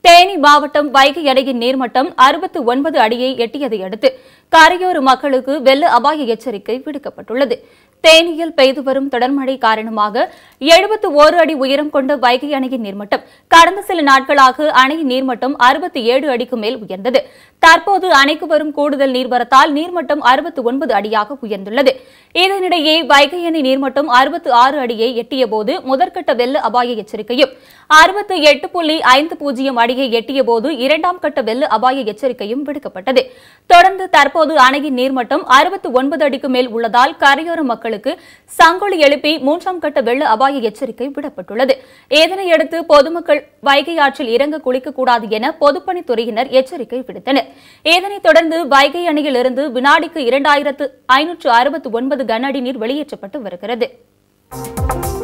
தேனி மாவட்டம் வைகை அணையின் நீர்மட்டம் அறுபத்து ஒன்பது அடியை எட்டியதை அடுத்து கரையோர மக்களுக்கு வெள்ள அபாய எச்சரிக்கை விடுக்கப்பட்டுள்ளது தேனியில் பெய்து வரும் தொடர்மழை காரணமாக எழுபத்து ஓரு அடி உயரம் கொண்ட வைகை அணையின் நீர்மட்டம் கடந்த சில நாட்களாக அணையின் நீர்மட்டம் அறுபத்தி ஏழு அடிக்கு மேல் உயர்ந்தது தற்போது அணைக்கு வரும் கூடுதல் நீர்வரத்தால் நீர்மட்டம் அறுபத்து ஒன்பது அடியாக உயர்ந்துள்ளது இதனிடையே வைகை அணை நீர்மட்டம் அறுபத்து ஆறு அடியை எட்டியபோது முதற்கட்ட வெள்ள அபாய எச்சரிக்கையும் அறுபத்து எட்டு புள்ளி ஐந்து பூஜ்ஜியம் அடியை எட்டியபோது இரண்டாம் கட்ட வெள்ள அபாய எச்சரிக்கையும் விடுக்கப்பட்டது தொடர்ந்து தற்போது அணையின் நீர்மட்டம் அறுபத்து ஒன்பது அடிக்கு மேல் உள்ளதால் கரையோர மக்களுக்கு சங்கொலி எழுப்பி மூன்றாம் கட்ட வெள்ள அபாய எச்சரிக்கை விடப்பட்டுள்ளது இதனையடுத்து பொதுமக்கள் வைகை ஆற்றில் இறங்க குளிக்கக்கூடாது என பொதுப்பணித்துறையினர் எச்சரிக்கை விடுத்தனர் இதனைத் தொடர்ந்து வைகை அணையில் இருந்து வினாடிக்கு இரண்டாயிரத்து ஐநூற்று அறுபத்து ஒன்பது கன அடி நீர் வெளியேற்றப்பட்டு வருகிறது